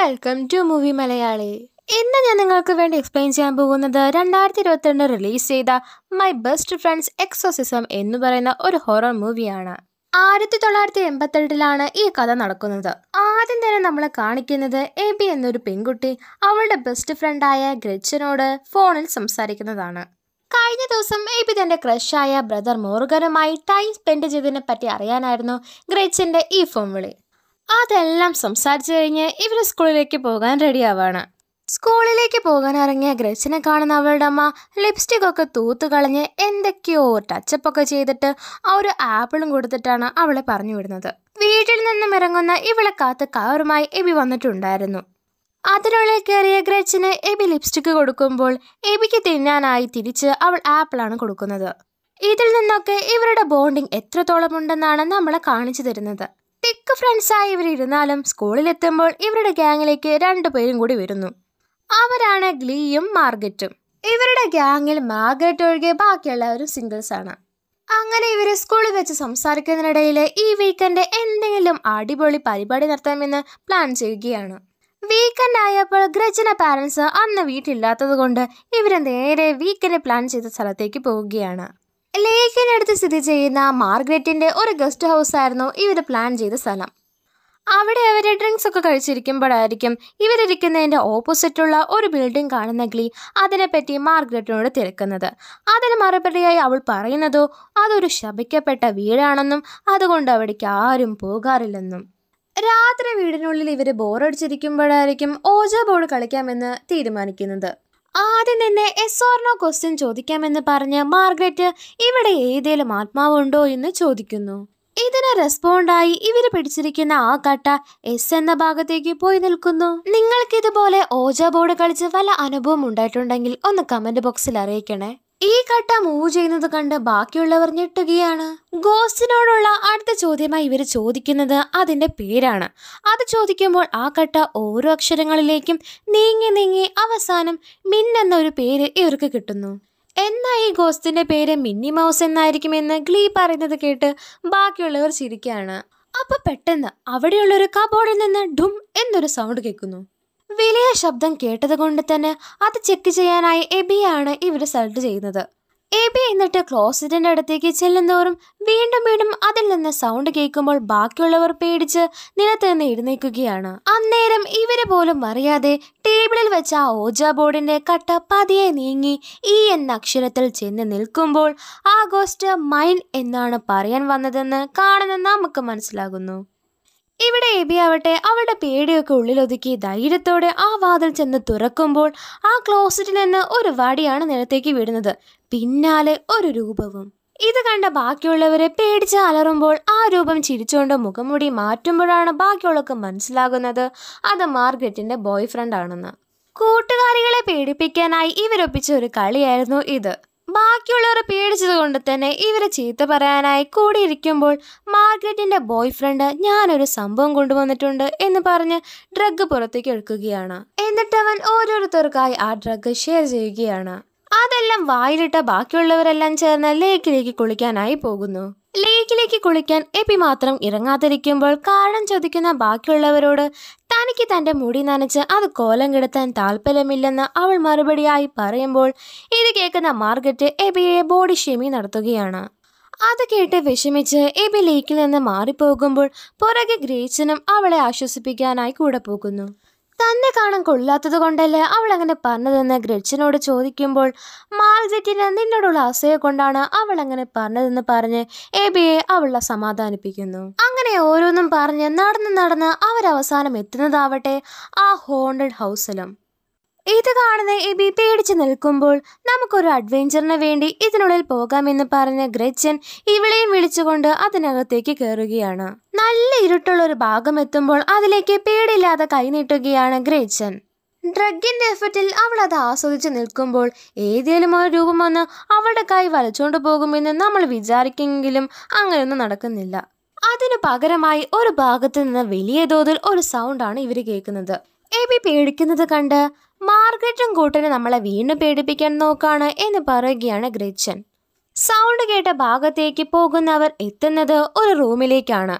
welcome to movie Malayali ഇന്ന് ഞാൻ നിങ്ങൾക്ക് വേണ്ടി എക്സ്പ്ലെയിൻ ചെയ്യാൻ പോകുന്നത് രണ്ടായിരത്തി ഇരുപത്തിരണ്ട് റിലീസ് ചെയ്ത മൈ ബെസ്റ്റ് ഫ്രണ്ട്സ് എക്സോസിസം എന്ന് പറയുന്ന ഒരു ഹൊറർ മൂവിയാണ് ആയിരത്തി തൊള്ളായിരത്തി എൺപത്തെട്ടിലാണ് ഈ കഥ നടക്കുന്നത് ആദ്യം തന്നെ നമ്മളെ കാണിക്കുന്നത് എബി എന്നൊരു പെൺകുട്ടി അവളുടെ ബെസ്റ്റ് ഫ്രണ്ടായ ഗ്രച്ചനോട് ഫോണിൽ സംസാരിക്കുന്നതാണ് കഴിഞ്ഞ ദിവസം എബി തന്റെ ക്രഷായ ബ്രദർ മോർഗനുമായി ടൈം സ്പെൻഡ് ചെയ്തതിനെ പറ്റി അറിയാനായിരുന്നു ഗ്രച്ചന്റെ ഈ ഫോൺ വിളി അതെല്ലാം സംസാരിച്ചു കഴിഞ്ഞ് ഇവർ സ്കൂളിലേക്ക് പോകാൻ റെഡിയാവാണ് സ്കൂളിലേക്ക് പോകാൻ ഇറങ്ങിയ ഗ്രച്ചിനെ കാണുന്ന അവളുടെ അമ്മ ലിപ്സ്റ്റിക് ഒക്കെ തൂത്ത് കളഞ്ഞ് എന്തൊക്കെയോ ടച്ചപ്പ് ഒക്കെ ചെയ്തിട്ട് ആ ഒരു ആപ്പിളും കൊടുത്തിട്ടാണ് അവളെ പറഞ്ഞു വിടുന്നത് വീട്ടിൽ നിന്നും ഇറങ്ങുന്ന ഇവളെ കാത്ത് കാറുമായി എബി വന്നിട്ടുണ്ടായിരുന്നു അതിനുള്ളിൽ കയറിയ ഗ്രച്ചിന് എബി ലിപ്സ്റ്റിക് കൊടുക്കുമ്പോൾ എബിക്ക് തിന്നാനായി തിരിച്ച് അവൾ ആപ്പിളാണ് കൊടുക്കുന്നത് ഇതിൽ നിന്നൊക്കെ ഇവരുടെ ബോണ്ടിങ് എത്രത്തോളം ഉണ്ടെന്നാണ് നമ്മളെ കാണിച്ചു തരുന്നത് തിക്ക് ഫ്രണ്ട്സായി ഇവരിരുന്നാലും സ്കൂളിലെത്തുമ്പോൾ ഇവരുടെ ഗ്യാങ്ങിലേക്ക് രണ്ടുപേരും കൂടി വരുന്നു അവരാണ് ഗ്ലീയും മാർഗറ്റും ഇവരുടെ ഗ്യാങ്ങിൽ മാർഗറ്റ് ഒഴികെ ബാക്കിയുള്ളവരും സിംഗിൾസ് ആണ് അങ്ങനെ ഇവര് സ്കൂളിൽ വെച്ച് സംസാരിക്കുന്നതിനിടയിൽ ഈ വീക്കെൻഡ് എന്തെങ്കിലും അടിപൊളി പരിപാടി നടത്താമെന്ന് പ്ലാൻ ചെയ്യുകയാണ് വീക്കെൻഡ് ആയപ്പോൾ ഗ്രജന പാരൻസ് അന്ന് വീട്ടിലില്ലാത്തത് കൊണ്ട് ഇവര് നേരെ വീക്കെൻഡ് പ്ലാൻ ചെയ്ത സ്ഥലത്തേക്ക് പോവുകയാണ് ലേക്കിനടുത്ത് സ്ഥിതി ചെയ്യുന്ന മാർഗ്രറ്റിന്റെ ഒരു ഗസ്റ്റ് ഹൗസ് ആയിരുന്നു ഇവർ പ്ലാൻ ചെയ്ത സ്ഥലം അവിടെ അവർ ഡ്രിങ്ക്സ് ഒക്കെ കഴിച്ചിരിക്കുമ്പോഴായിരിക്കും ഇവരിരിക്കുന്നതിന്റെ ഓപ്പോസിറ്റുള്ള ഒരു ബിൽഡിംഗ് കാണുന്ന ഗ്ലീ അതിനെപ്പറ്റി മാർഗ്രറ്റിനോട് തിരക്കുന്നത് അതിന് മറുപടിയായി അവൾ പറയുന്നതോ അതൊരു ശപിക്കപ്പെട്ട വീടാണെന്നും അതുകൊണ്ട് അവിടേക്ക് ആരും പോകാറില്ലെന്നും രാത്രി വീടിനുള്ളിൽ ഇവർ ബോറടിച്ചിരിക്കുമ്പോഴായിരിക്കും ഓജ ബോർഡ് കളിക്കാമെന്ന് തീരുമാനിക്കുന്നത് ആദ്യം തന്നെ എസ് ഓർണോ ക്വസ്റ്റ്യൻ ചോദിക്കാമെന്ന് പറഞ്ഞ് മാർഗ്രറ്റ് ഇവിടെ ഏതേലും ആത്മാവുണ്ടോ എന്ന് ചോദിക്കുന്നു ഇതിന് റെസ്പോണ്ടായി ഇവര് പിടിച്ചിരിക്കുന്ന ആ കട്ട എസ് എന്ന ഭാഗത്തേക്ക് പോയി നിൽക്കുന്നു നിങ്ങൾക്ക് ഇതുപോലെ ഓജ ബോർഡ് കളിച്ച് വല്ല അനുഭവം ഉണ്ടായിട്ടുണ്ടെങ്കിൽ ഒന്ന് കമന്റ് ബോക്സിൽ അറിയിക്കണേ ഈ കട്ട മൂവ് ചെയ്യുന്നത് കണ്ട് ബാക്കിയുള്ളവർ ഞെട്ടുകയാണ് ഗോസ്റ്റിനോടുള്ള അടുത്ത ചോദ്യമായി ഇവർ ചോദിക്കുന്നത് അതിന്റെ പേരാണ് അത് ചോദിക്കുമ്പോൾ ആ കട്ട ഓരോ അക്ഷരങ്ങളിലേക്കും നീങ്ങി നീങ്ങി അവസാനം മിൻ എന്നൊരു പേര് ഇവർക്ക് കിട്ടുന്നു എന്നാൽ ഈ ഗോസ്റ്റിന്റെ പേര് മിന്നി മൗസ് എന്നായിരിക്കുമെന്ന് ഗ്ലീ പറയുന്നത് കേട്ട് ബാക്കിയുള്ളവർ ചിരിക്കുകയാണ് അപ്പൊ പെട്ടെന്ന് അവിടെയുള്ള ഒരു കബോർഡിൽ നിന്ന് ഡും എന്നൊരു സൗണ്ട് കേൾക്കുന്നു വലിയ ശബ്ദം കേട്ടത് കൊണ്ട് തന്നെ അത് ചെക്ക് ചെയ്യാനായി എബിയാണ് ഇവർ സെലക്ട് ചെയ്യുന്നത് എബി എന്നിട്ട് ക്ലോസറ്റിന്റെ അടുത്തേക്ക് ചെല്ലുന്തോറും വീണ്ടും വീണ്ടും അതിൽ നിന്ന് സൗണ്ട് കേൾക്കുമ്പോൾ ബാക്കിയുള്ളവർ പേടിച്ച് നിലത്ത് നിന്ന് എഴുന്നേൽക്കുകയാണ് അന്നേരം ഇവര് പോലും അറിയാതെ ടേബിളിൽ വെച്ച ആ ഓജ ബോർഡിന്റെ കട്ട പതിയെ നീങ്ങി ഈ എന്ന അക്ഷരത്തിൽ ചെന്ന് നിൽക്കുമ്പോൾ ആ ഗോസ്റ്റ് മൈൻ എന്നാണ് പറയാൻ വന്നതെന്ന് കാണുന്ന നമുക്ക് മനസ്സിലാകുന്നു ഇവിടെ എബി ആവട്ടെ അവളുടെ പേടിയൊക്കെ ഉള്ളിലൊതുക്കി ധൈര്യത്തോടെ ആ വാതിൽ ചെന്ന് തുറക്കുമ്പോൾ ആ ക്ലോസറ്റിൽ നിന്ന് ഒരു വടിയാണ് നിലത്തേക്ക് വീഴുന്നത് പിന്നാലെ ഒരു രൂപവും ഇത് കണ്ട ബാക്കിയുള്ളവരെ പേടിച്ച് അലറുമ്പോൾ ആ രൂപം ചിരിച്ചുകൊണ്ട് മുഖംമുടി മാറ്റുമ്പോഴാണ് ബാക്കിയുള്ളവർക്ക് മനസ്സിലാകുന്നത് അത് മാർഗ്രറ്റിന്റെ ബോയ് ഫ്രണ്ട് ആണെന്ന് കൂട്ടുകാരികളെ പേടിപ്പിക്കാനായി ഇവരൊപ്പിച്ച ഒരു കളിയായിരുന്നു ഇത് ബാക്കിയുള്ളവർ പേടിച്ചത് കൊണ്ട് തന്നെ ഇവരെ ചീത്ത പറയാനായി കൂടിയിരിക്കുമ്പോൾ മാർഗ്രറ്റിന്റെ ബോയ് ഫ്രണ്ട് ഞാനൊരു സംഭവം കൊണ്ടുവന്നിട്ടുണ്ട് എന്ന് പറഞ്ഞ് ഡ്രഗ് പുറത്തേക്ക് എടുക്കുകയാണ് എന്നിട്ട് അവൻ ഓരോരുത്തർക്കായി ആ ഡ്രഗ് ഷെയർ ചെയ്യുകയാണ് അതെല്ലാം വായിലിട്ട ബാക്കിയുള്ളവരെല്ലാം ചേർന്ന് ലേക്കിലേക്ക് കുളിക്കാനായി പോകുന്നു ലേക്കിലേക്ക് കുളിക്കാൻ എപ്പി മാത്രം ഇറങ്ങാതിരിക്കുമ്പോൾ കാരണം ചോദിക്കുന്ന ബാക്കിയുള്ളവരോട് തനിക്ക് തന്റെ മുടി നനച്ച് അത് കോലം കെടുത്താൻ താല്പര്യമില്ലെന്ന് അവൾ മറുപടിയായി പറയുമ്പോൾ ഇത് കേൾക്കുന്ന മാർഗറ്റ് എബിയെ ബോഡി ഷെമി നടത്തുകയാണ് അത് കേട്ട് വിഷമിച്ച് എബി ലേക്കിൽ നിന്ന് മാറിപ്പോകുമ്പോൾ പുറകെ ഗ്രേച്ചനും അവളെ ആശ്വസിപ്പിക്കാനായി കൂടെ പോകുന്നു തന്നെ കാണാൻ കൊള്ളാത്തത് കൊണ്ടല്ലേ അവൾ അങ്ങനെ പറഞ്ഞതെന്ന് ഗ്രച്ചനോട് ചോദിക്കുമ്പോൾ മാർജറ്റിന് നിന്നോടുള്ള അസൂയ കൊണ്ടാണ് അവൾ അങ്ങനെ പറഞ്ഞതെന്ന് പറഞ്ഞ് എബിയെ അവളെ സമാധാനിപ്പിക്കുന്നു അങ്ങനെ ഓരോന്നും പറഞ്ഞ് നടന്ന് നടന്ന് അവരവസാനം എത്തുന്നതാവട്ടെ ആ ഹോണ്ടഡ് ഹൗസിലും ഇത് കാണുന്ന എബി പേടിച്ചു നിൽക്കുമ്പോൾ നമുക്കൊരു അഡ്വഞ്ചറിന് വേണ്ടി ഇതിനുള്ളിൽ പോകാമെന്ന് പറഞ്ഞ ഗ്രച്ചൻ ഇവളെയും വിളിച്ചുകൊണ്ട് അതിനകത്തേക്ക് കയറുകയാണ് നല്ല ഇരുട്ടുള്ള ഒരു ഭാഗം എത്തുമ്പോൾ അതിലേക്ക് പേടിയില്ലാതെ കൈനീട്ടുകയാണ് ഗ്രേച്ചൻ ഡ്രഗിന്റെ എഫക്റ്റിൽ അവൾ അത് ആസ്വദിച്ച് നിൽക്കുമ്പോൾ ഏതേലും ഒരു രൂപം വന്ന് അവളുടെ കൈ വലിച്ചുകൊണ്ട് പോകുമെന്ന് നമ്മൾ വിചാരിക്കെങ്കിലും അങ്ങനെയൊന്നും നടക്കുന്നില്ല അതിനു പകരമായി ഒരു ഭാഗത്ത് നിന്ന് വലിയ തോതിൽ ഒരു സൗണ്ടാണ് ഇവർ കേൾക്കുന്നത് എബി പേടിക്കുന്നത് കണ്ട് മാർഗ്രറ്റും കൂട്ടനെ നമ്മളെ വീണ്ടും പേടിപ്പിക്കാൻ നോക്കാണ് എന്ന് പറയുകയാണ് ഗ്രേച്ചൻ സൗണ്ട് കേട്ട ഭാഗത്തേക്ക് പോകുന്നവർ എത്തുന്നത് ഒരു റൂമിലേക്കാണ്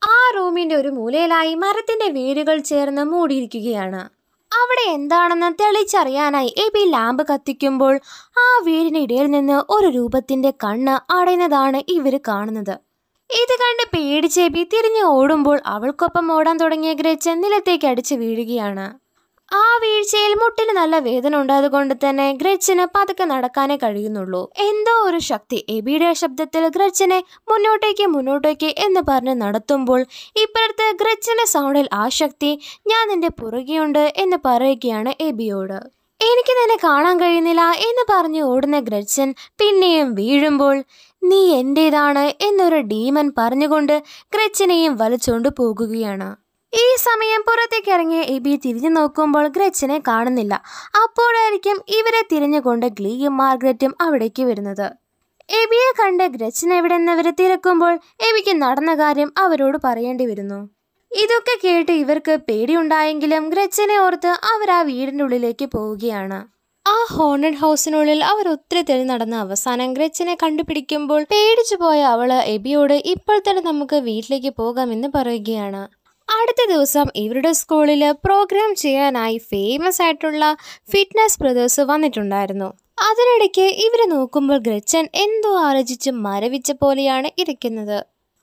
ആ റൂമിന്റെ ഒരു മൂലയിലായി മരത്തിന്റെ വേരുകൾ ചേർന്ന് മൂടിയിരിക്കുകയാണ് അവിടെ എന്താണെന്ന് തെളിച്ചറിയാനായി എബി ലാമ്പ് കത്തിക്കുമ്പോൾ ആ വീടിനിടയിൽ നിന്ന് ഒരു രൂപത്തിന്റെ കണ്ണ് അടയുന്നതാണ് ഇവർ കാണുന്നത് ഇത് കണ്ട് പേടിച്ച് എബി തിരിഞ്ഞ് ഓടുമ്പോൾ അവൾക്കൊപ്പം ഓടാൻ തുടങ്ങിയ ഗ്രച്ചൻ നിലത്തേക്ക് അടിച്ച് വീഴുകയാണ് ആ വീഴ്ചയിൽ മുട്ടിന് നല്ല വേദന ഉണ്ടായതുകൊണ്ട് തന്നെ ഗ്രച്ചന് പതുക്കെ നടക്കാനേ കഴിയുന്നുള്ളൂ എന്തോ ഒരു ശക്തി എബിയുടെ ശബ്ദത്തിൽ ഗ്രച്ചനെ മുന്നോട്ടേക്ക് മുന്നോട്ടേക്ക് എന്ന് പറഞ്ഞ് നടത്തുമ്പോൾ ഇപ്പുറത്ത് ഗ്രച്ചന്റെ സൗണ്ടിൽ ആ ശക്തി ഞാൻ നിന്റെ പുറകെയുണ്ട് എന്ന് പറയുകയാണ് എബിയോട് എനിക്ക് നിന്നെ കാണാൻ കഴിയുന്നില്ല എന്ന് പറഞ്ഞ് ഓടുന്ന ഗ്രച്ചൻ പിന്നെയും വീഴുമ്പോൾ നീ എന്റേതാണ് എന്നൊരു ഡീമൻ പറഞ്ഞുകൊണ്ട് ഗ്രച്ചനെയും വലിച്ചുകൊണ്ട് പോകുകയാണ് ഈ സമയം പുറത്തേക്ക് ഇറങ്ങിയ എബി തിരിഞ്ഞു നോക്കുമ്പോൾ ഗ്രച്ചനെ കാണുന്നില്ല അപ്പോഴായിരിക്കും ഇവരെ തിരിഞ്ഞുകൊണ്ട് ഗ്ലീയും മാർഗ്രറ്റും അവിടേക്ക് വരുന്നത് എബിയെ കണ്ട് ഗ്രച്ചൻ എവിടെന്നവരെ തിരക്കുമ്പോൾ എബിക്ക് നടന്ന കാര്യം അവരോട് പറയേണ്ടി വരുന്നു ഇതൊക്കെ കേട്ട് ഇവർക്ക് പേടിയുണ്ടായെങ്കിലും ഗ്രച്ചനെ ഓർത്ത് അവർ ആ വീടിൻ്റെ ഉള്ളിലേക്ക് പോവുകയാണ് ആ ഹോണ്ടഡ് ഹൗസിനുള്ളിൽ അവർ ഒത്തിരി തെളി നടന്ന അവസാനം ഗ്രച്ചനെ കണ്ടുപിടിക്കുമ്പോൾ പേടിച്ചു പോയ അവള് എബിയോട് ഇപ്പോൾ തന്നെ നമുക്ക് വീട്ടിലേക്ക് പോകാമെന്ന് പറയുകയാണ് അടുത്ത ദിവസം ഇവരുടെ സ്കൂളിൽ പ്രോഗ്രാം ചെയ്യാനായി ഫേമസ് ആയിട്ടുള്ള ഫിറ്റ്നസ് ബ്രദേഴ്സ് വന്നിട്ടുണ്ടായിരുന്നു അതിനിടയ്ക്ക് ഇവരെ നോക്കുമ്പോൾ ഗ്രച്ചൻ എന്തോ ആലോചിച്ച് മരവിച്ച പോലെയാണ് ഇരിക്കുന്നത്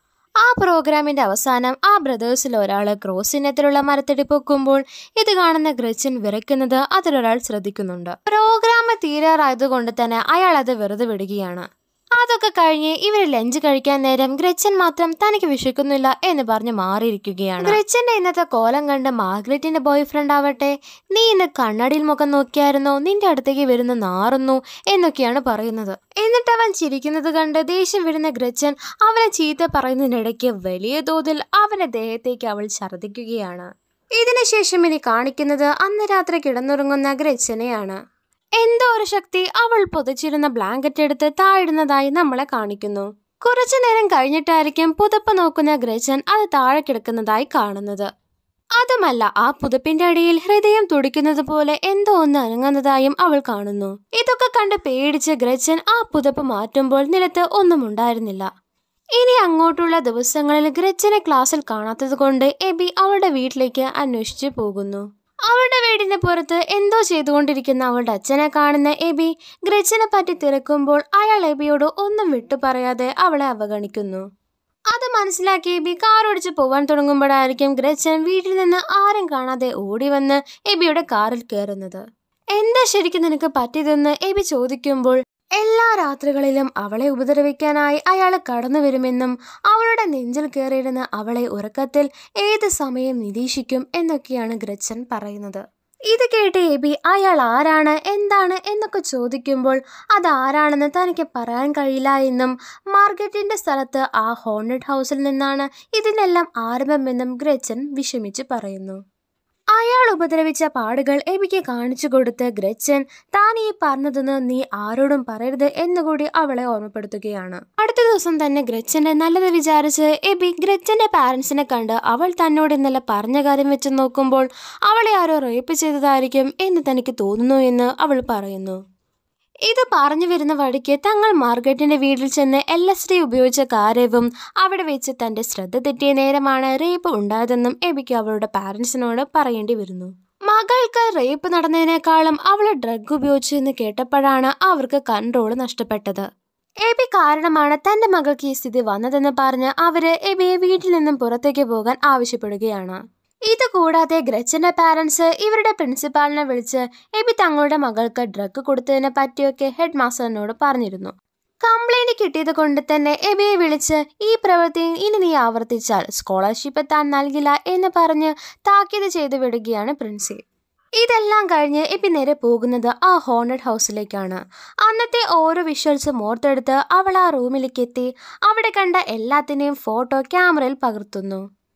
ആ പ്രോഗ്രാമിന്റെ അവസാനം ആ ബ്രദേഴ്സിൽ ഒരാൾ ക്രോസ് ചിഹ്നത്തിലുള്ള മരത്തടി പൊക്കുമ്പോൾ ഇത് കാണുന്ന ഗ്രച്ചൻ വിറയ്ക്കുന്നത് അതിലൊരാൾ ശ്രദ്ധിക്കുന്നുണ്ട് പ്രോഗ്രാം തീരാറായതുകൊണ്ട് തന്നെ അയാൾ അത് വെറുതെ വിടുകയാണ് അതൊക്കെ കഴിഞ്ഞ് ഇവര് ലഞ്ച് കഴിക്കാൻ നേരം ഗ്രച്ചൻ മാത്രം തനിക്ക് വിശക്കുന്നില്ല എന്ന് പറഞ്ഞ് മാറിയിരിക്കുകയാണ് ഗ്രച്ചന്റെ ഇന്നത്തെ കോലം കണ്ട് മാർഗ്രറ്റിന്റെ ബോയ് ഫ്രണ്ട് ആവട്ടെ നീ ഇന്ന് കണ്ണാടിയിൽ മുഖം നോക്കിയായിരുന്നോ നിന്റെ അടുത്തേക്ക് വരുന്ന നാറുന്നു എന്നൊക്കെയാണ് പറയുന്നത് എന്നിട്ട് അവൻ ചിരിക്കുന്നത് കണ്ട് ദേഷ്യം വരുന്ന ഗ്രച്ചൻ അവനെ ചീത്ത പറയുന്നതിനിടയ്ക്ക് വലിയ തോതിൽ അവന്റെ ദേഹത്തേക്ക് അവൾ ഛർദ്ദിക്കുകയാണ് ഇതിനുശേഷം ഇനി കാണിക്കുന്നത് അന്ന് രാത്രി കിടന്നുറങ്ങുന്ന ഗ്രച്ചനെയാണ് എന്തോ ഒരു ശക്തി അവൾ പൊതിച്ചിരുന്ന ബ്ലാങ്കറ്റ് എടുത്ത് താഴിടുന്നതായി നമ്മളെ കാണിക്കുന്നു കുറച്ചു നേരം കഴിഞ്ഞിട്ടായിരിക്കും പുതപ്പ് നോക്കുന്ന ഗ്രജൻ അത് താഴെ കിടക്കുന്നതായി കാണുന്നത് അതുമല്ല ആ പുതപ്പിന്റെ അടിയിൽ ഹൃദയം തുടിക്കുന്നത് പോലെ എന്തോ ഒന്ന് അനങ്ങുന്നതായും അവൾ കാണുന്നു ഇതൊക്കെ കണ്ട് പേടിച്ച് ഗ്രജൻ ആ പുതപ്പ് മാറ്റുമ്പോൾ നിലത്ത് ഒന്നും ഉണ്ടായിരുന്നില്ല ഇനി അങ്ങോട്ടുള്ള ദിവസങ്ങളിൽ ഗ്രച്ചനെ ക്ലാസ്സിൽ കാണാത്തത് കൊണ്ട് എബി അവളുടെ വീട്ടിലേക്ക് അന്വേഷിച്ചു പോകുന്നു അവളുടെ വീടിന് പുറത്ത് എന്തോ ചെയ്തുകൊണ്ടിരിക്കുന്ന അവളുടെ അച്ഛനെ കാണുന്ന എബി ഗ്രച്ചനെ പറ്റി തിരക്കുമ്പോൾ അയാൾ എബിയോട് ഒന്നും വിട്ടു പറയാതെ അവളെ അവഗണിക്കുന്നു അത് മനസ്സിലാക്കി എബി കാർ ഓടിച്ച് പോവാൻ തുടങ്ങുമ്പോഴായിരിക്കും ഗ്രച്ചൻ വീട്ടിൽ നിന്ന് ആരും കാണാതെ ഓടി വന്ന് എബിയുടെ കാറിൽ കയറുന്നത് എന്താ ശരിക്കും നിനക്ക് പറ്റിയതെന്ന് എബി ചോദിക്കുമ്പോൾ എല്ലാ രാത്രികളിലും അവളെ ഉപദ്രവിക്കാനായി അയാൾ കടന്നു വരുമെന്നും അവളുടെ നെഞ്ചിൽ കയറിയിരുന്ന അവളെ ഉറക്കത്തിൽ ഏത് സമയം നിരീക്ഷിക്കും എന്നൊക്കെയാണ് ഗ്രച്ചൻ പറയുന്നത് ഇത് കേട്ട് എബി അയാൾ ആരാണ് എന്താണ് എന്നൊക്കെ ചോദിക്കുമ്പോൾ അതാരാണെന്ന് തനിക്ക് പറയാൻ കഴിയില്ല എന്നും മാർഗറ്റിന്റെ സ്ഥലത്ത് ആ ഹോണ്ടഡ് ഹൗസിൽ നിന്നാണ് ഇതിനെല്ലാം ആരംഭമെന്നും ഗ്രച്ചൻ വിഷമിച്ച് പറയുന്നു അയാൾ ഉപദ്രവിച്ച പാടുകൾ എബിക്ക് കാണിച്ചു കൊടുത്ത് ഗ്രച്ചൻ താൻ ഈ പറഞ്ഞതെന്ന് നീ ആരോടും പറയരുത് എന്നുകൂടി അവളെ ഓർമ്മപ്പെടുത്തുകയാണ് അടുത്ത ദിവസം തന്നെ ഗ്രച്ചന്റെ നല്ലത് വിചാരിച്ച് എബി ഗ്രച്ചന്റെ പാരന്റ്സിനെ കണ്ട് അവൾ തന്നോട് ഇന്നലെ പറഞ്ഞ കാര്യം വെച്ച് നോക്കുമ്പോൾ അവളെ ആരോ റേപ്പ് ചെയ്തതായിരിക്കും എന്ന് തനിക്ക് തോന്നുന്നു എന്ന് അവൾ പറയുന്നു ഇത് പറഞ്ഞു വരുന്ന വഴിക്ക് തങ്ങൾ മാർഗരറ്റിന്റെ വീട്ടിൽ ചെന്ന് എൽ എസ് ഡി ഉപയോഗിച്ച കാര്യവും അവിടെ വെച്ച് തന്റെ ശ്രദ്ധ തെറ്റിയ നേരമാണ് റേപ്പ് ഉണ്ടായതെന്നും എബിക്ക് അവളുടെ പാരന്റ്സിനോട് പറയേണ്ടി വരുന്നു മകൾക്ക് റേപ്പ് നടന്നതിനേക്കാളും അവൾ ഡ്രഗ് ഉപയോഗിച്ചു എന്ന് കേട്ടപ്പോഴാണ് അവർക്ക് കൺട്രോൾ നഷ്ടപ്പെട്ടത് എബി കാരണമാണ് തന്റെ മകൾക്ക് ഈ സ്ഥിതി വന്നതെന്ന് പറഞ്ഞ് അവര് എബിയെ വീട്ടിൽ നിന്നും പുറത്തേക്ക് പോകാൻ ആവശ്യപ്പെടുകയാണ് ഇത് കൂടാതെ ഗ്രച്ചന്റെ പാരന്റ്സ് ഇവരുടെ പ്രിൻസിപ്പാളിനെ വിളിച്ച് എബി തങ്ങളുടെ മകൾക്ക് ഡ്രഗ് കൊടുത്തതിനെ പറ്റിയൊക്കെ ഹെഡ് മാസ്റ്ററിനോട് പറഞ്ഞിരുന്നു കംപ്ലൈന്റ് കിട്ടിയത് കൊണ്ട് തന്നെ എബിയെ വിളിച്ച് ഈ പ്രവൃത്തി ഇനി നീ ആവർത്തിച്ചാൽ സ്കോളർഷിപ്പ് താൻ നൽകില്ല എന്ന് പറഞ്ഞ് താക്കീത് ചെയ്തു വിടുകയാണ് പ്രിൻസി ഇതെല്ലാം കഴിഞ്ഞ് എബി നേരെ പോകുന്നത് ആ ഹോണ്ടഡ് ഹൗസിലേക്കാണ് അന്നത്തെ ഓരോ വിഷ്വൽസും ഓർത്തെടുത്ത് അവൾ ആ റൂമിലേക്ക് എത്തി അവിടെ കണ്ട എല്ലാത്തിനെയും ഫോട്ടോ ക്യാമറയിൽ പകർത്തുന്നു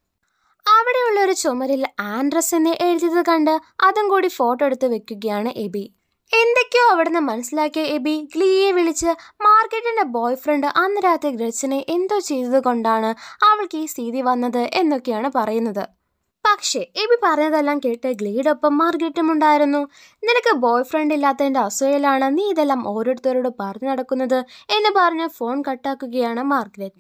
അവിടെയുള്ള ഒരു ചുമരിൽ ആൻഡ്രസ് എന്ന് എഴുതിയത് കണ്ട് അതും കൂടി ഫോട്ടോ എടുത്ത് വെക്കുകയാണ് എബി എന്തൊക്കെയോ അവിടുന്ന് മനസ്സിലാക്കിയ എബി ഗ്ലീയെ വിളിച്ച് മാർക്കറ്റിന്റെ ബോയ് ഫ്രണ്ട് അന്ന് രാത്രി ഗ്രച്ചനെ എന്തോ ചെയ്തത് കൊണ്ടാണ് അവൾക്ക് ഈ സ്ഥിതി വന്നത് എന്നൊക്കെയാണ് പറയുന്നത് പക്ഷേ എബി പറഞ്ഞതെല്ലാം കേട്ട് ഗ്ലീഡൊപ്പം മാർഗരറ്റും ഉണ്ടായിരുന്നു നിനക്ക് ബോയ് ഫ്രണ്ട് ഇല്ലാത്തതിന്റെ അസൂയയിലാണ് നീ ഇതെല്ലാം ഓരോരുത്തരോട് പറഞ്ഞു നടക്കുന്നത് എന്ന് പറഞ്ഞ് ഫോൺ കട്ടാക്കുകയാണ് മാർഗരറ്റ്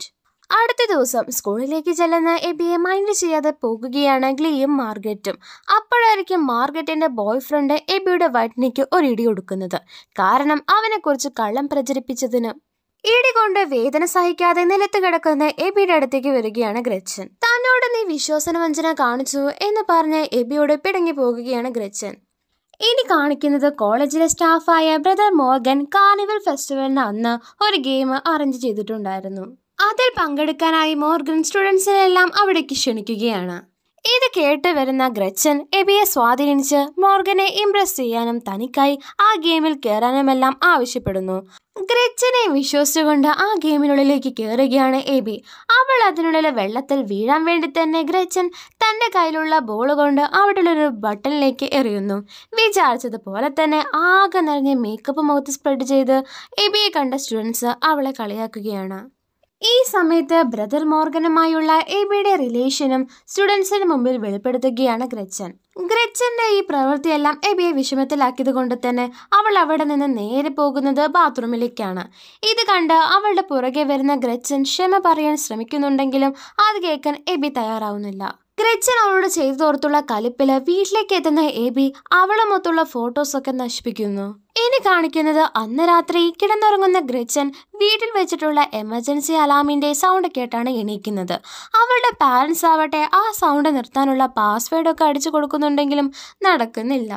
അടുത്ത ദിവസം സ്കൂളിലേക്ക് ചെല്ലുന്ന എബിയെ മൈൻഡ് ചെയ്യാതെ പോകുകയാണ് ഗ്ലിയും മാർഗരറ്റും അപ്പോഴായിരിക്കും മാർഗരറ്റിന്റെ ബോയ് ഫ്രണ്ട് എബിയുടെ വയറ്റിനിക്ക് ഒരു ഇടി കൊടുക്കുന്നത് കാരണം അവനെക്കുറിച്ച് കള്ളം പ്രചരിപ്പിച്ചതിന് ഇടി കൊണ്ട് വേദന സഹിക്കാതെ നിലത്ത് കിടക്കുന്ന എബിയുടെ അടുത്തേക്ക് വരികയാണ് ഗ്രച്ചൻ തന്നോട് നീ വിശ്വാസനവഞ്ചന കാണിച്ചു എന്ന് പറഞ്ഞ് എബിയോട് പിടങ്ങി പോകുകയാണ് ഗ്രച്ചൻ ഇനി കാണിക്കുന്നത് കോളേജിലെ സ്റ്റാഫായ ബ്രദർ മോർഗൻ കാർണിവൽ ഫെസ്റ്റിവലിന് അന്ന് ഒരു ഗെയിം അറേഞ്ച് ചെയ്തിട്ടുണ്ടായിരുന്നു അതിൽ പങ്കെടുക്കാനായി മോർഗൻ സ്റ്റുഡൻസിനെല്ലാം അവിടേക്ക് ക്ഷണിക്കുകയാണ് ഇത് കേട്ട് വരുന്ന ഗ്രച്ചൻ എബിയെ സ്വാധീനിച്ച് മോർഗനെ ഇംപ്രസ് ചെയ്യാനും തനിക്കായി ആ ഗെയിമിൽ കയറാനുമെല്ലാം ആവശ്യപ്പെടുന്നു ഗ്രച്ചനെ വിശ്വസിച്ചുകൊണ്ട് ആ ഗെയിമിനുള്ളിലേക്ക് കയറുകയാണ് എബി അവൾ അതിനുള്ളിലെ വെള്ളത്തിൽ വീഴാൻ വേണ്ടി തന്നെ ഗ്രച്ചൻ തന്റെ കയ്യിലുള്ള ബോൾ കൊണ്ട് അവിടെയുള്ളൊരു ബട്ടണിലേക്ക് എറിയുന്നു വിചാരിച്ചതുപോലെ തന്നെ ആകെ നിറഞ്ഞ മേക്കപ്പ് മുഖത്ത് സ്പ്രെഡ് ചെയ്ത് എബിയെ കണ്ട സ്റ്റുഡൻസ് അവളെ കളിയാക്കുകയാണ് ഈ സമയത്ത് ബ്രദർ മോർഗനുമായുള്ള എബിയുടെ റിലേഷനും സ്റ്റുഡൻസിന് മുമ്പിൽ വെളിപ്പെടുത്തുകയാണ് ഗ്രച്ചൻ ഗ്രച്ചന്റെ ഈ പ്രവൃത്തിയെല്ലാം എബിയെ വിഷമത്തിലാക്കിയത് കൊണ്ട് തന്നെ അവൾ അവിടെ നിന്ന് നേരെ പോകുന്നത് ബാത്റൂമിലേക്കാണ് ഇത് കണ്ട് അവളുടെ പുറകെ വരുന്ന ഗ്രച്ചൻ ക്ഷമ പറയാൻ ശ്രമിക്കുന്നുണ്ടെങ്കിലും അത് കേൾക്കാൻ എബി തയ്യാറാവുന്നില്ല ഗ്രച്ചൻ അവളോട് ചെയ്തു തോർത്തുള്ള കലിപ്പില് വീട്ടിലേക്ക് എത്തുന്ന എബി അവളുമൊത്തുള്ള ഫോട്ടോസൊക്കെ നശിപ്പിക്കുന്നു ഇനി കാണിക്കുന്നത് അന്ന് രാത്രി കിടന്നുറങ്ങുന്ന ഗ്രച്ചൻ വീട്ടിൽ വെച്ചിട്ടുള്ള എമർജൻസി അലാമിന്റെ സൗണ്ട് കേട്ടാണ് എണീക്കുന്നത് അവളുടെ പാരൻസ് ആവട്ടെ ആ സൗണ്ട് നിർത്താനുള്ള പാസ്വേഡൊക്കെ അടിച്ചു കൊടുക്കുന്നുണ്ടെങ്കിലും നടക്കുന്നില്ല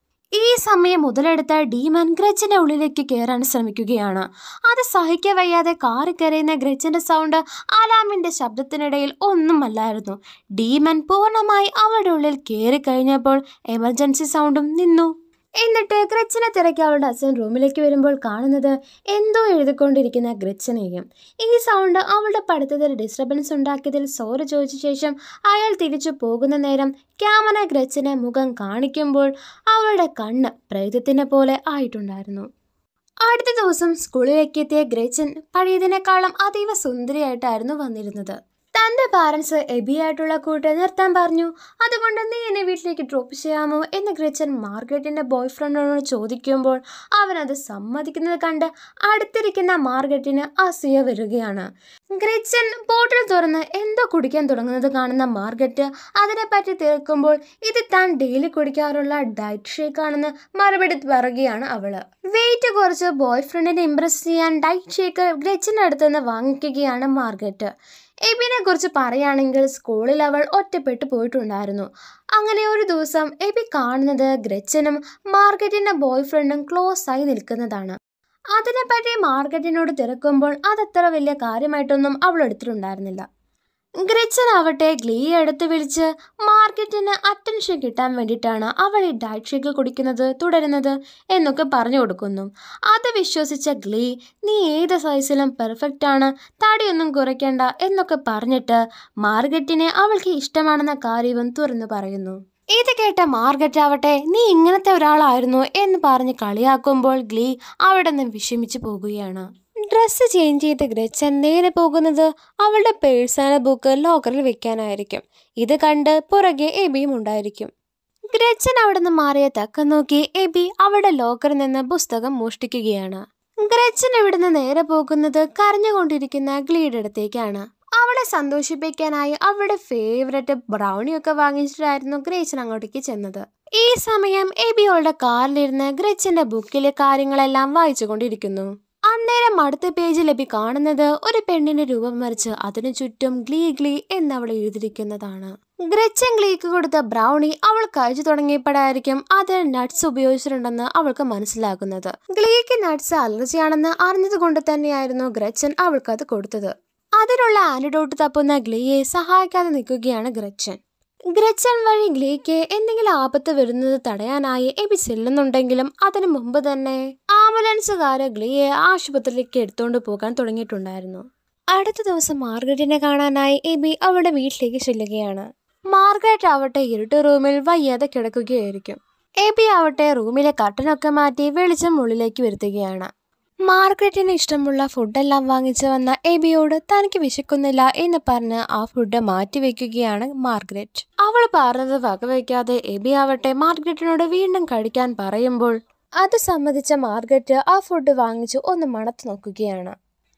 ഈ സമയം മുതലെടുത്ത ഡീമൻ ഗ്രച്ചന്റെ ഉള്ളിലേക്ക് കയറാൻ ശ്രമിക്കുകയാണ് അത് സഹിക്ക വയ്യാതെ കാറി കരയുന്ന ഗ്രച്ചന്റെ സൗണ്ട് അലാമിന്റെ ശബ്ദത്തിനിടയിൽ ഒന്നുമല്ലായിരുന്നു ഡീമൻ പൂർണ്ണമായി അവളുടെ ഉള്ളിൽ കയറി കഴിഞ്ഞപ്പോൾ എമർജൻസി സൗണ്ടും നിന്നു എന്നിട്ട് ഗ്രച്ചനെ തിരക്കി അവളുടെ അച്ഛൻ റൂമിലേക്ക് വരുമ്പോൾ കാണുന്നത് എന്തോ എഴുതിക്കൊണ്ടിരിക്കുന്ന ഗ്രച്ചനെയും ഈ സൗണ്ട് അവളുടെ പഠിത്തത്തിൽ ഡിസ്റ്റർബൻസ് ഉണ്ടാക്കിയതിൽ സോറി ചോദിച്ച ശേഷം അയാൾ തിരിച്ചു പോകുന്ന നേരം ക്യാമറ ഗ്രച്ചനെ മുഖം കാണിക്കുമ്പോൾ അവളുടെ കണ്ണ് പ്രേതത്തിനെ പോലെ ആയിട്ടുണ്ടായിരുന്നു അടുത്ത ദിവസം സ്കൂളിലേക്ക് എത്തിയ ഗ്രച്ചൻ പഴയതിനേക്കാളും അതീവ സുന്ദരിയായിട്ടായിരുന്നു വന്നിരുന്നത് തന്റെ പാരൻസ് എബിയായിട്ടുള്ള കൂട്ട് നിർത്താൻ പറഞ്ഞു അതുകൊണ്ട് നീ എന്നെ വീട്ടിലേക്ക് ഡ്രോപ്പ് ചെയ്യാമോ എന്ന് ഗ്രച്ചൻ മാർഗരറ്റിന്റെ ബോയ് ഫ്രണ്ടിനോട് ചോദിക്കുമ്പോൾ അവനത് സമ്മതിക്കുന്നത് കണ്ട് അടുത്തിരിക്കുന്ന മാർഗരറ്റിന് അസൂയ വരികയാണ് ഗ്രച്ചൻ ബോട്ടിൽ തുറന്ന് എന്തോ കുടിക്കാൻ തുടങ്ങുന്നത് കാണുന്ന മാർഗരറ്റ് അതിനെപ്പറ്റി തീർക്കുമ്പോൾ ഇത് താൻ ഡെയിലി കുടിക്കാറുള്ള ഡയറ്റ് ഷേക്ക് ആണെന്ന് മറുപടി പറയുകയാണ് അവള് വെയിറ്റ് കുറച്ച് ബോയ് ഫ്രണ്ടിനെ ഇംപ്രസ് ചെയ്യാൻ ഡയറ്റ് ഷേക്ക് ഗ്രച്ചൻ്റെ അടുത്തുനിന്ന് വാങ്ങിക്കുകയാണ് മാർഗരറ്റ് എബിനെ കുറിച്ച് പറയുകയാണെങ്കിൽ സ്കൂളിൽ അവൾ ഒറ്റപ്പെട്ടു പോയിട്ടുണ്ടായിരുന്നു അങ്ങനെ ഒരു ദിവസം എബി കാണുന്നത് ഗ്രച്ചനും മാർഗറ്റിന്റെ ബോയ് ഫ്രണ്ടും ക്ലോസ് ആയി നിൽക്കുന്നതാണ് അതിനെപ്പറ്റി മാർഗറ്റിനോട് തിരക്കുമ്പോൾ അതത്ര വലിയ കാര്യമായിട്ടൊന്നും അവൾ എടുത്തിട്ടുണ്ടായിരുന്നില്ല ഗ്രച്ചൻ ആവട്ടെ ഗ്ലീയെ എടുത്ത് വിളിച്ച് മാർക്കറ്റിന് അറ്റൻഷൻ കിട്ടാൻ വേണ്ടിയിട്ടാണ് അവൾ ഈ ഡയറ്റ് ഷേക്ക് കുടിക്കുന്നത് തുടരുന്നത് എന്നൊക്കെ പറഞ്ഞു കൊടുക്കുന്നു അത് വിശ്വസിച്ച ഗ്ലീ നീ ഏത് സൈസിലും പെർഫെക്റ്റ് ആണ് തടിയൊന്നും കുറയ്ക്കേണ്ട എന്നൊക്കെ പറഞ്ഞിട്ട് മാർഗറ്റിനെ അവൾക്ക് ഇഷ്ടമാണെന്ന കാര്യവും തുറന്നു പറയുന്നു ഇത് കേട്ട മാർഗറ്റ് ആവട്ടെ നീ ഇങ്ങനത്തെ ഒരാളായിരുന്നു എന്ന് പറഞ്ഞ് കളിയാക്കുമ്പോൾ ഗ്ലീ അവിടെ നിന്ന് വിഷമിച്ചു പോകുകയാണ് ഡ്രസ്സ് ചേഞ്ച് ചെയ്ത് ഗ്രച്ചൻ നേരെ പോകുന്നത് അവളുടെ പേഴ്സണൽ ബുക്ക് ലോക്കറിൽ വെക്കാനായിരിക്കും ഇത് കണ്ട് പുറകെ എബിയും ഉണ്ടായിരിക്കും ഗ്രച്ചൻ അവിടെ നിന്ന് മാറിയ തക്കം നോക്കി എബി അവളുടെ ലോക്കറിൽ നിന്ന് പുസ്തകം മോഷ്ടിക്കുകയാണ് ഗ്രച്ചൻ ഇവിടുന്ന് നേരെ പോകുന്നത് കരഞ്ഞുകൊണ്ടിരിക്കുന്ന ഗ്ലീയുടെ അടുത്തേക്കാണ് അവളെ സന്തോഷിപ്പിക്കാനായി അവളുടെ ഫേവററ്റ് ബ്രൗണിയൊക്കെ വാങ്ങിച്ചിട്ടായിരുന്നു ഗ്രേച്ചൻ അങ്ങോട്ടേക്ക് ചെന്നത് ഈ സമയം എബി അവളുടെ കാറിലിരുന്ന് ഗ്രച്ചന്റെ ബുക്കിലെ കാര്യങ്ങളെല്ലാം വായിച്ചുകൊണ്ടിരിക്കുന്നു അന്നേരം അടുത്ത പേജിൽ എബി കാണുന്നത് ഒരു പെണ്ണിന്റെ രൂപം വരച്ച് അതിനു ചുറ്റും ഗ്ലീ ഗ്ലീ എന്ന് അവൾ എഴുതിയിരിക്കുന്നതാണ് ഗ്രച്ചൻ ഗ്ലീക്ക് കൊടുത്ത ബ്രൗണി അവൾ കഴിച്ചു തുടങ്ങിയപ്പോഴായിരിക്കും അത് നട്ട്സ് ഉപയോഗിച്ചിട്ടുണ്ടെന്ന് അവൾക്ക് മനസ്സിലാകുന്നത് ഗ്ലീക്ക് നട്ട്സ് അലർജിയാണെന്ന് അറിഞ്ഞതുകൊണ്ട് തന്നെയായിരുന്നു ഗ്രച്ചൻ അവൾക്കത് കൊടുത്തത് അതിനുള്ള ആന്റിഡോട്ട് തപ്പുന്ന ഗ്ലീയെ സഹായിക്കാതെ നിൽക്കുകയാണ് ഗ്രച്ചൻ ഗ്രച്ചൻ വഴി ഗ്ലീക്ക് എന്തെങ്കിലും ആപത്ത് വരുന്നത് തടയാനായി എബി ചെല്ലുന്നുണ്ടെങ്കിലും അതിനു മുമ്പ് തന്നെ ആംബുലൻസുകാര് ഗ്ലീയെ ആശുപത്രിയിലേക്ക് എടുത്തുകൊണ്ട് പോകാൻ തുടങ്ങിയിട്ടുണ്ടായിരുന്നു അടുത്ത ദിവസം മാർഗരറ്റിനെ കാണാനായി എബി അവളുടെ വീട്ടിലേക്ക് ചെല്ലുകയാണ് മാർഗരറ്റ് ആവട്ടെ ഇരുട്ട് റൂമിൽ വയ്യാതെ കിടക്കുകയായിരിക്കും എബി ആവട്ടെ റൂമിലെ കട്ടനൊക്കെ മാറ്റി വെളിച്ചം ഉള്ളിലേക്ക് വരുത്തുകയാണ് മാർഗരറ്റിന് ഇഷ്ടമുള്ള ഫുഡെല്ലാം വാങ്ങിച്ചു വന്ന എബിയോട് തനിക്ക് വിശക്കുന്നില്ല എന്ന് പറഞ്ഞ് ആ ഫുഡ് മാറ്റി വെക്കുകയാണ് മാർഗരറ്റ് അവൾ പറഞ്ഞത് വകവയ്ക്കാതെ എബി ആവട്ടെ മാർഗരറ്റിനോട് വീണ്ടും കഴിക്കാൻ പറയുമ്പോൾ അത് സമ്മതിച്ച മാർഗരറ്റ് ആ ഫുഡ് വാങ്ങിച്ചു ഒന്ന് മണത്ത് നോക്കുകയാണ്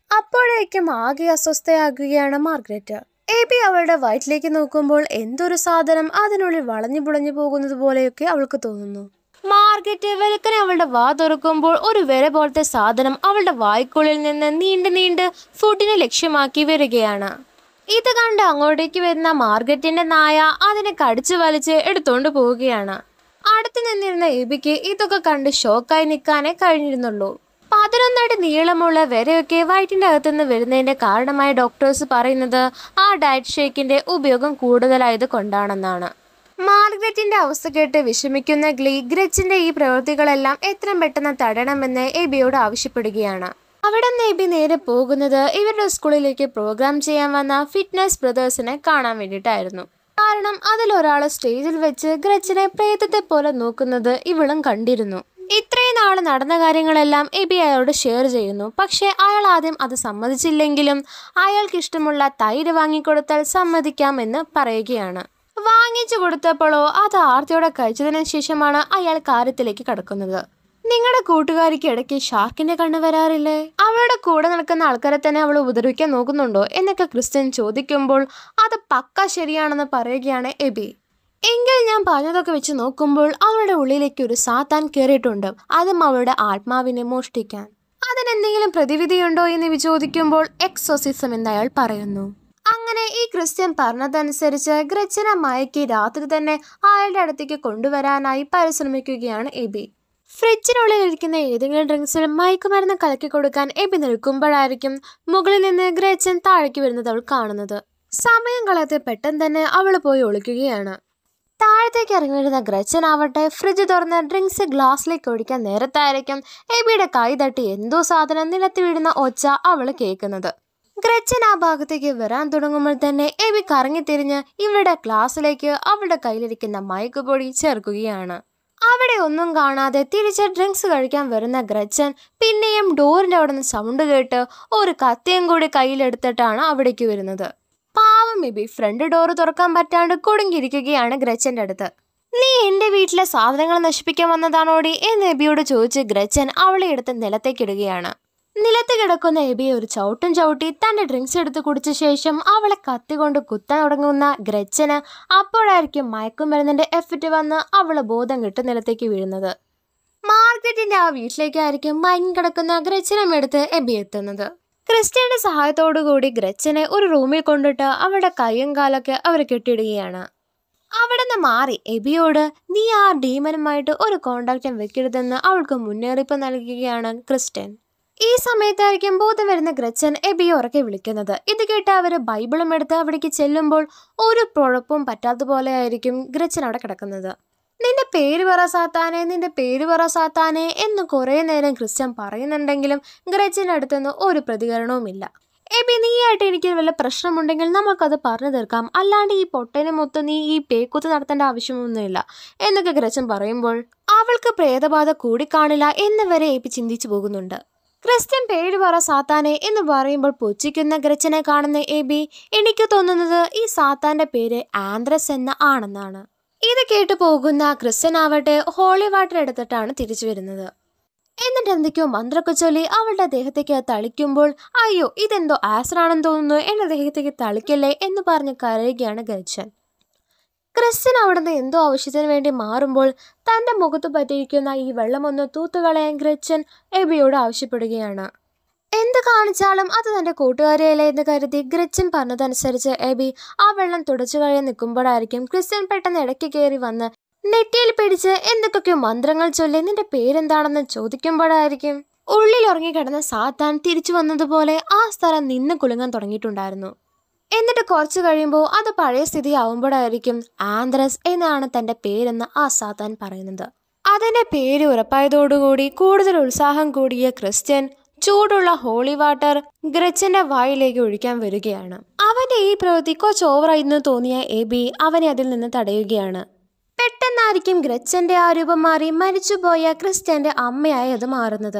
അപ്പോഴേക്കും ആകെ അസ്വസ്ഥയാകുകയാണ് മാർഗ്രറ്റ് എബി അവളുടെ വയറ്റിലേക്ക് നോക്കുമ്പോൾ എന്തൊരു സാധനം അതിനുള്ളിൽ വളഞ്ഞു പുളഞ്ഞു പോകുന്നത് പോലെയൊക്കെ അവൾക്ക് തോന്നുന്നു മാർഗറ്റ് വെളുക്കനെ അവളുടെ വാ തുറക്കുമ്പോൾ ഒരു വിര പോലത്തെ സാധനം അവളുടെ വായ്ക്കുള്ളിൽ നിന്ന് നീണ്ട് നീണ്ട് ഫുഡിനെ ലക്ഷ്യമാക്കി വരികയാണ് ഇത് കണ്ട് അങ്ങോട്ടേക്ക് വരുന്ന മാർഗറ്റിന്റെ നായ അതിനെ കടിച്ചു വലിച്ച് എടുത്തോണ്ട് പോവുകയാണ് അടുത്ത് നിന്നിരുന്ന എബിക്ക് ഇതൊക്കെ കണ്ട് ഷോക്കായി നിൽക്കാനേ കഴിഞ്ഞിരുന്നുള്ളൂ പതിനൊന്നടി നീളമുള്ള വരയൊക്കെ വയറ്റിൻ്റെ അകത്തുനിന്ന് വരുന്നതിന്റെ കാരണമായി ഡോക്ടേഴ്സ് പറയുന്നത് ആ ഡയറ്റ് ഷേക്കിന്റെ ഉപയോഗം കൂടുതലായത് കൊണ്ടാണെന്നാണ് മാർഗ്രറ്റിന്റെ അവസ്ഥ കേട്ട് വിഷമിക്കുന്ന ഗ്ലീ ഗ്രച്ചിന്റെ ഈ പ്രവൃത്തികളെല്ലാം എത്രയും പെട്ടെന്ന് തടയണമെന്ന് എബിയോട് ആവശ്യപ്പെടുകയാണ് അവിടെ നിന്ന് എബി നേരെ പോകുന്നത് ഇവരുടെ സ്കൂളിലേക്ക് പ്രോഗ്രാം ചെയ്യാൻ വന്ന ഫിറ്റ്നസ് ബ്രദേഴ്സിനെ കാണാൻ വേണ്ടിയിട്ടായിരുന്നു കാരണം അതിലൊരാൾ സ്റ്റേജിൽ വെച്ച് ഗ്രച്ചിനെ പ്രേതത്തെ പോലെ നോക്കുന്നത് ഇവളും കണ്ടിരുന്നു ഇത്രയും നാൾ നടന്ന കാര്യങ്ങളെല്ലാം എബി അയാളോട് ഷെയർ ചെയ്യുന്നു പക്ഷേ അയാൾ ആദ്യം അത് സമ്മതിച്ചില്ലെങ്കിലും അയാൾക്ക് ഇഷ്ടമുള്ള തൈര് വാങ്ങിക്കൊടുത്താൽ സമ്മതിക്കാമെന്ന് പറയുകയാണ് വാങ്ങിച്ചു കൊടുത്തപ്പോഴോ അത് ആർത്തിയോടെ കഴിച്ചതിന് ശേഷമാണ് അയാൾ കാര്യത്തിലേക്ക് കടക്കുന്നത് നിങ്ങളുടെ കൂട്ടുകാരിക്ക് ഇടയ്ക്ക് ഷാർക്കിന്റെ കണ്ണ് വരാറില്ലേ അവളുടെ കൂടെ നിൽക്കുന്ന ആൾക്കാരെ തന്നെ അവൾ ഉപദ്രവിക്കാൻ നോക്കുന്നുണ്ടോ എന്നൊക്കെ ക്രിസ്ത്യൻ ചോദിക്കുമ്പോൾ അത് പക്ക ശരിയാണെന്ന് പറയുകയാണ് എബി എങ്കിൽ ഞാൻ പറഞ്ഞതൊക്കെ വെച്ച് നോക്കുമ്പോൾ അവളുടെ ഉള്ളിലേക്ക് ഒരു സാത്താൻ കയറിയിട്ടുണ്ട് അതും അവളുടെ ആത്മാവിനെ മോഷ്ടിക്കാൻ അതിനെന്തെങ്കിലും പ്രതിവിധിയുണ്ടോ എന്ന് എബി ചോദിക്കുമ്പോൾ എക്സോസിസം എന്ന് അയാൾ പറയുന്നു അങ്ങനെ ഈ ക്രിസ്ത്യൻ പറഞ്ഞതനുസരിച്ച് ഗ്രച്ചനെ മയക്കി രാത്രി തന്നെ അയാളുടെ അടുത്തേക്ക് കൊണ്ടുവരാനായി പരിശ്രമിക്കുകയാണ് എബി ഫ്രിഡ്ജിനുള്ളിൽ ഇരിക്കുന്ന ഏതെങ്കിലും ഡ്രിങ്ക്സിൽ മയക്കുമരുന്ന് കലക്കി കൊടുക്കാൻ എബി നിൽക്കുമ്പോഴായിരിക്കും മുകളിൽ നിന്ന് ഗ്രച്ചൻ താഴേക്ക് വരുന്നത് അവൾ കാണുന്നത് സമയം കളയാതെ പെട്ടെന്ന് തന്നെ അവൾ പോയി ഒളിക്കുകയാണ് താഴത്തേക്ക് ഇറങ്ങി വരുന്ന ഗ്രച്ചൻ ആവട്ടെ ഫ്രിഡ്ജ് തുറന്ന് ഡ്രിങ്ക്സ് ഗ്ലാസ്സിലേക്ക് ഒഴിക്കാൻ നേരത്തായിരിക്കും എബിയുടെ കൈ തട്ടി എന്തോ സാധനം നിലത്ത് വീഴുന്ന ഒച്ച അവൾ കേൾക്കുന്നത് ഗ്രച്ചൻ ആ ഭാഗത്തേക്ക് വരാൻ തുടങ്ങുമ്പോൾ തന്നെ എബി കറങ്ങി തിരിഞ്ഞ് ഇവളുടെ ഗ്ലാസ്സിലേക്ക് അവളുടെ കയ്യിലിരിക്കുന്ന മയക്കുപൊടി ചേർക്കുകയാണ് അവിടെ ഒന്നും കാണാതെ തിരിച്ച് ഡ്രിങ്ക്സ് കഴിക്കാൻ വരുന്ന ഗ്രച്ചൻ പിന്നെയും ഡോറിന്റെ അവിടെ നിന്ന് സൗണ്ട് കേട്ട് ഒരു കത്തിയും കൂടി കയ്യിലെടുത്തിട്ടാണ് അവിടേക്ക് വരുന്നത് പാവം എബി ഫ്രണ്ട് ഡോറ് തുറക്കാൻ പറ്റാണ്ട് കുടുങ്ങിയിരിക്കുകയാണ് ഗ്രച്ചന്റെ അടുത്ത് നീ എന്റെ വീട്ടിലെ സാധനങ്ങൾ നശിപ്പിക്കാൻ വന്നതാണോടി എന്ന് എബിയോട് ചോദിച്ച് ഗ്രച്ചൻ അവളെ എടുത്ത് നിലത്തേക്കിടുകയാണ് നിലത്ത് കിടക്കുന്ന എബിയെ ഒരു ചവിട്ടും ചവിട്ടി തന്റെ ഡ്രിങ്ക്സ് എടുത്ത് കുടിച്ച ശേഷം അവളെ കത്തികൊണ്ട് കുത്താൻ തുടങ്ങുന്ന ഗ്രച്ചന് അപ്പോഴായിരിക്കും മയക്കുമരുന്നിന്റെ എഫക്റ്റ് വന്ന് അവളെ ബോധം കെട്ട് നിലത്തേക്ക് വീഴുന്നത് മാർക്കറ്റിന്റെ ആ വീട്ടിലേക്കായിരിക്കും മയങ്ങി കിടക്കുന്ന ഗ്രച്ചനം എടുത്ത് എബി എത്തുന്നത് ക്രിസ്ത്യന്റെ സഹായത്തോടു കൂടി ഗ്രച്ചനെ ഒരു റൂമിൽ കൊണ്ടിട്ട് അവളുടെ കൈയും കാലൊക്കെ അവർ കെട്ടിയിടുകയാണ് അവിടെ നിന്ന് മാറി എബിയോട് നീ ആ ഡീമനുമായിട്ട് ഒരു കോണ്ടാക്റ്റും വെക്കരുതെന്ന് അവൾക്ക് മുന്നറിയിപ്പ് നൽകുകയാണ് ക്രിസ്ത്യൻ ഈ സമയത്തായിരിക്കും ബോധം വരുന്ന ഗ്രച്ചൻ എബിയെ ഉറക്കെ വിളിക്കുന്നത് ഇത് കേട്ട് അവർ ബൈബിളും എടുത്ത് അവിടേക്ക് ചെല്ലുമ്പോൾ ഒരു കുഴപ്പവും പറ്റാത്ത പോലെ ആയിരിക്കും ഗ്രച്ചൻ അവിടെ കിടക്കുന്നത് നിന്റെ പേര് പറ സാത്താനെ നിന്റെ പേര് പറ സാത്താനെ എന്ന് കുറേ നേരം ക്രിസ്ത്യൻ പറയുന്നുണ്ടെങ്കിലും ഗ്രച്ചൻ്റെ അടുത്തുനിന്ന് ഒരു പ്രതികരണവുമില്ല എബി നീയായിട്ട് എനിക്ക് വല്ല പ്രശ്നമുണ്ടെങ്കിൽ നമുക്കത് പറഞ്ഞു തീർക്കാം അല്ലാണ്ട് ഈ പൊട്ടനെ മൊത്തം നീ ഈ പേക്കൂത്ത് നടത്തേണ്ട ആവശ്യമൊന്നുമില്ല എന്നൊക്കെ ഗ്രച്ചൻ പറയുമ്പോൾ അവൾക്ക് പ്രേതബാധ കൂടിക്കാണില്ല എന്ന് വരെ എബി ചിന്തിച്ചു പോകുന്നുണ്ട് ക്രിസ്ത്യൻ പേര് പറ സാത്താനെ എന്ന് പറയുമ്പോൾ പുച്ഛിക്കുന്ന ഗ്രച്ചനെ കാണുന്ന എബി എനിക്ക് തോന്നുന്നത് ഈ സാത്താന്റെ പേര് ആന്ത്രസ് എന്ന ആണെന്നാണ് ഇത് കേട്ടു പോകുന്ന ക്രിസ്ത്യൻ ആവട്ടെ ഹോളി വാട്ടർ എടുത്തിട്ടാണ് തിരിച്ചു വരുന്നത് എന്നിട്ട് എന്തൊക്കെയോ മന്ത്രമൊക്കെ ചൊല്ലി അവളുടെ ദേഹത്തേക്ക് തളിക്കുമ്പോൾ അയ്യോ ഇതെന്തോ ആസിഡാണെന്ന് തോന്നുന്നു എന്റെ ദേഹത്തേക്ക് തളിക്കല്ലേ എന്ന് പറഞ്ഞ് കരയുകയാണ് ഗച്ചൻ ക്രിസ്ത്യൻ അവിടുന്ന് എന്തോ ആവശ്യത്തിന് വേണ്ടി മാറുമ്പോൾ തന്റെ മുഖത്ത് പറ്റിയിരിക്കുന്ന ഈ വെള്ളമൊന്ന് തൂത്തുകളയാൻ ഗ്രച്ചൻ എബിയോട് ആവശ്യപ്പെടുകയാണ് എന്ത് കാണിച്ചാലും അത് തന്റെ കൂട്ടുകാരിയല്ലേ എന്ന് കരുതി ഗ്രച്ചൻ പറഞ്ഞതനുസരിച്ച് എബി ആ വെള്ളം തുടച്ചു കഴിയാൻ നിൽക്കുമ്പോഴായിരിക്കും ക്രിസ്ത്യൻ പെട്ടെന്ന് ഇടയ്ക്ക് കയറി വന്ന് നെറ്റിയിൽ പിടിച്ച് എന്തൊക്കെയോ മന്ത്രങ്ങൾ ചൊല്ലി നിന്റെ പേരെന്താണെന്ന് ചോദിക്കുമ്പോഴായിരിക്കും ഉള്ളിൽ ഉറങ്ങിക്കിടന്ന സാത്താൻ തിരിച്ചു വന്നതുപോലെ ആ സ്ഥലം നിന്ന് കുലുങ്ങാൻ തുടങ്ങിയിട്ടുണ്ടായിരുന്നു എന്നിട്ട് കുറച്ച് കഴിയുമ്പോൾ അത് പഴയ സ്ഥിതി ആവുമ്പോഴായിരിക്കും ആന്ത്രസ് എന്നാണ് തന്റെ പേരെന്ന് ആ സാത്താൻ പറയുന്നത് അതിന്റെ പേര് ഉറപ്പായതോടുകൂടി കൂടുതൽ ഉത്സാഹം കൂടിയ ക്രിസ്ത്യൻ ചൂടുള്ള ഹോളി വാട്ടർ ഗ്രച്ചന്റെ വായിലേക്ക് ഒഴിക്കാൻ വരികയാണ് അവന്റെ ഈ പ്രവൃത്തി കൊച്ച് ഓവറായിരുന്നു തോന്നിയ എബി അവനെ അതിൽ നിന്ന് തടയുകയാണ് പെട്ടെന്നായിരിക്കും ഗ്രച്ചന്റെ ആ രൂപം മാറി മരിച്ചുപോയ ക്രിസ്ത്യന്റെ അമ്മയായി അത് മാറുന്നത്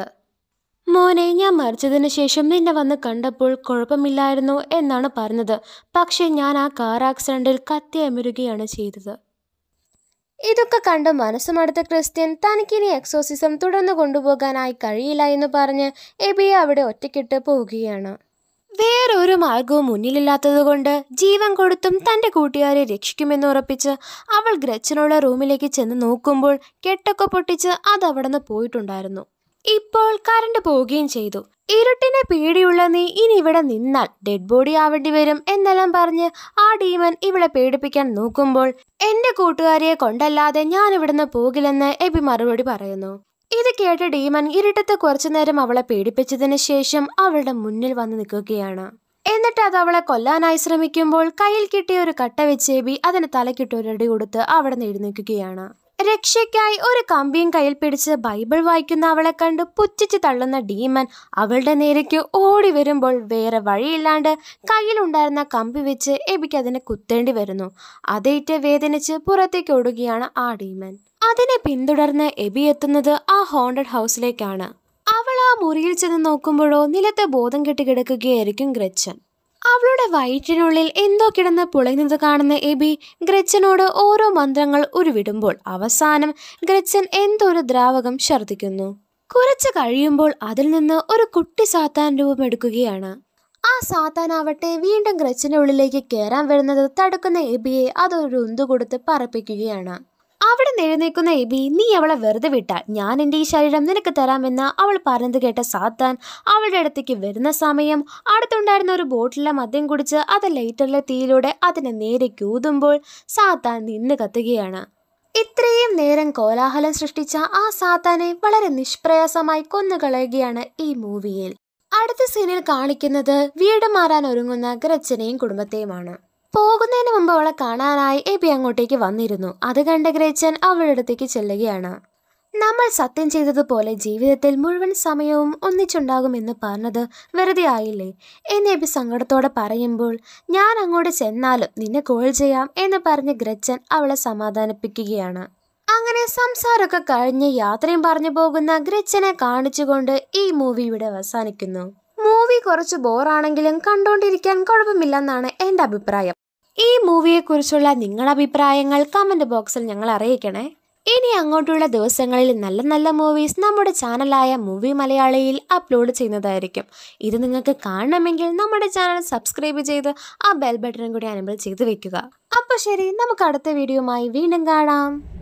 മോനെ ഞാൻ മരിച്ചതിന് ശേഷം നിന്നെ വന്ന് കണ്ടപ്പോൾ കുഴപ്പമില്ലായിരുന്നു എന്നാണ് പറഞ്ഞത് പക്ഷെ ഞാൻ ആ കാർ ആക്സിഡന്റിൽ കത്തി അമരുകയാണ് ചെയ്തത് ഇതൊക്കെ കണ്ട് മനസ്സുമടുത്ത ക്രിസ്ത്യൻ തനിക്കിനി എക്സോസിസം തുടർന്നു കൊണ്ടുപോകാനായി കഴിയില്ല എന്ന് പറഞ്ഞ് എബിയെ അവിടെ ഒറ്റയ്ക്കിട്ട് പോവുകയാണ് വേറൊരു മാർഗവും മുന്നിലില്ലാത്തതുകൊണ്ട് ജീവൻ കൊടുത്തും തന്റെ കൂട്ടുകാരെ രക്ഷിക്കുമെന്ന് ഉറപ്പിച്ച് അവൾ ഗ്രച്ചനുള്ള റൂമിലേക്ക് ചെന്ന് നോക്കുമ്പോൾ കെട്ടൊക്കെ പൊട്ടിച്ച് അത് അവിടെ നിന്ന് പോയിട്ടുണ്ടായിരുന്നു ഇപ്പോൾ കറണ്ട് പോവുകയും ചെയ്തു ഇരുട്ടിനെ പേടിയുള്ള നീ ഇനി ഇവിടെ നിന്നാൽ ഡെഡ് ബോഡി ആവേണ്ടി വരും എന്നെല്ലാം പറഞ്ഞ് ആ ഡീമൻ ഇവളെ പേടിപ്പിക്കാൻ നോക്കുമ്പോൾ എന്റെ കൂട്ടുകാരിയെ കൊണ്ടല്ലാതെ ഞാൻ ഇവിടുന്ന് പോകില്ലെന്ന് എബി മറുപടി പറയുന്നു ഇത് കേട്ട ഡീമൻ ഇരുട്ടത്ത് കുറച്ചു നേരം അവളെ പേടിപ്പിച്ചതിന് ശേഷം അവളുടെ മുന്നിൽ വന്ന് നിൽക്കുകയാണ് എന്നിട്ട് അത് അവളെ കൊല്ലാനായി ശ്രമിക്കുമ്പോൾ കയ്യിൽ കിട്ടിയ ഒരു കട്ട വെച്ച് എബി അതിന് തലക്കിട്ട് ഒരടി കൊടുത്ത് അവിടെ നിന്ന് എഴുന്നേൽക്കുകയാണ് രക്ഷയ്ക്കായി ഒരു കമ്പിയും കയ്യിൽ പിടിച്ച് ബൈബിൾ വായിക്കുന്ന അവളെ കണ്ട് പുച്ഛിച്ച് തള്ളുന്ന ഡീമൻ അവളുടെ നേരേക്ക് ഓടി വരുമ്പോൾ വേറെ വഴിയില്ലാണ്ട് കയ്യിലുണ്ടായിരുന്ന കമ്പി വെച്ച് എബിക്ക് അതിനെ കുത്തേണ്ടി വരുന്നു അതേറ്റ് വേദനിച്ച് പുറത്തേക്ക് ഓടുകയാണ് ആ ഡീമൻ അതിനെ പിന്തുടർന്ന് എബി എത്തുന്നത് ആ ഹോണ്ടഡ് ഹൗസിലേക്കാണ് അവൾ ആ മുറിയിൽ ചെന്ന് നോക്കുമ്പോഴോ നിലത്തെ ബോധം കെട്ടി കിടക്കുകയായിരിക്കും ഗ്രച്ചൻ അവളുടെ വയറ്റിനുള്ളിൽ എന്തോ കിടന്ന് പുളയുന്നത് കാണുന്ന എബി ഗ്രച്ചനോട് ഓരോ മന്ത്രങ്ങൾ ഉരുവിടുമ്പോൾ അവസാനം ഗ്രച്ചൻ എന്തോ ഒരു ദ്രാവകം ഛർദ്ദിക്കുന്നു കുറച്ച് കഴിയുമ്പോൾ അതിൽ നിന്ന് ഒരു കുട്ടി സാത്താൻ രൂപമെടുക്കുകയാണ് ആ സാത്താനാവട്ടെ വീണ്ടും ഗ്രച്ചന്റെ ഉള്ളിലേക്ക് കയറാൻ വരുന്നത് തടുക്കുന്ന എബിയെ അതൊരു ഉന്തു കൊടുത്ത് പറപ്പിക്കുകയാണ് അവിടെ എഴുന്നേക്കുന്ന എബി നീ അവളെ വെറുതെ വിട്ടാൽ ഞാൻ എൻ്റെ ഈ ശരീരം നിനക്ക് തരാമെന്ന് അവൾ പറഞ്ഞത് കേട്ട സാത്താൻ അവളുടെ അടുത്തേക്ക് വരുന്ന സമയം അടുത്തുണ്ടായിരുന്ന ഒരു ബോട്ടിലെ മദ്യം കുടിച്ച് അത് ലൈറ്ററിലെ തീയിലൂടെ അതിനെ നേരെ കൂതുമ്പോൾ സാത്താൻ നിന്ന് കത്തുകയാണ് ഇത്രയും നേരം കോലാഹലം സൃഷ്ടിച്ച ആ സാത്താനെ വളരെ നിഷ്പ്രയാസമായി കൊന്നുകളയുകയാണ് ഈ മൂവിയിൽ അടുത്ത സീനിൽ കാണിക്കുന്നത് വീട് മാറാൻ ഒരുങ്ങുന്ന ഗ്രച്ചനെയും കുടുംബത്തെയുമാണ് പോകുന്നതിന് മുമ്പ് അവളെ കാണാനായി എബി അങ്ങോട്ടേക്ക് വന്നിരുന്നു അത് കണ്ട ഗ്രേച്ചൻ അവളുടെ അടുത്തേക്ക് ചെല്ലുകയാണ് നമ്മൾ സത്യം ചെയ്തതുപോലെ ജീവിതത്തിൽ മുഴുവൻ സമയവും ഒന്നിച്ചുണ്ടാകുമെന്ന് പറഞ്ഞത് വെറുതെ ആയില്ലേ എന്ന് എബി സങ്കടത്തോടെ പറയുമ്പോൾ ഞാൻ അങ്ങോട്ട് ചെന്നാലും നിന്നെ കോൾ ചെയ്യാം എന്ന് പറഞ്ഞ് ഗ്രച്ചൻ അവളെ സമാധാനിപ്പിക്കുകയാണ് അങ്ങനെ സംസാരമൊക്കെ കഴിഞ്ഞ് യാത്രയും പറഞ്ഞു പോകുന്ന ഗ്രച്ചനെ കാണിച്ചുകൊണ്ട് ഈ മൂവി ഇവിടെ അവസാനിക്കുന്നു മൂവി കുറച്ച് ബോറാണെങ്കിലും കണ്ടുകൊണ്ടിരിക്കാൻ കുഴപ്പമില്ലെന്നാണ് എൻ്റെ അഭിപ്രായം ഈ മൂവിയെക്കുറിച്ചുള്ള നിങ്ങളുടെ അഭിപ്രായങ്ങൾ കമൻറ്റ് ബോക്സിൽ ഞങ്ങൾ അറിയിക്കണേ ഇനി അങ്ങോട്ടുള്ള ദിവസങ്ങളിൽ നല്ല നല്ല മൂവീസ് നമ്മുടെ ചാനലായ മൂവി മലയാളിയിൽ അപ്ലോഡ് ചെയ്യുന്നതായിരിക്കും ഇത് നിങ്ങൾക്ക് കാണണമെങ്കിൽ നമ്മുടെ ചാനൽ സബ്സ്ക്രൈബ് ചെയ്ത് ആ ബെൽ ബട്ടണും കൂടി അനബിൾ ചെയ്ത് വെക്കുക അപ്പോൾ ശരി നമുക്ക് അടുത്ത വീഡിയോയുമായി വീണ്ടും കാണാം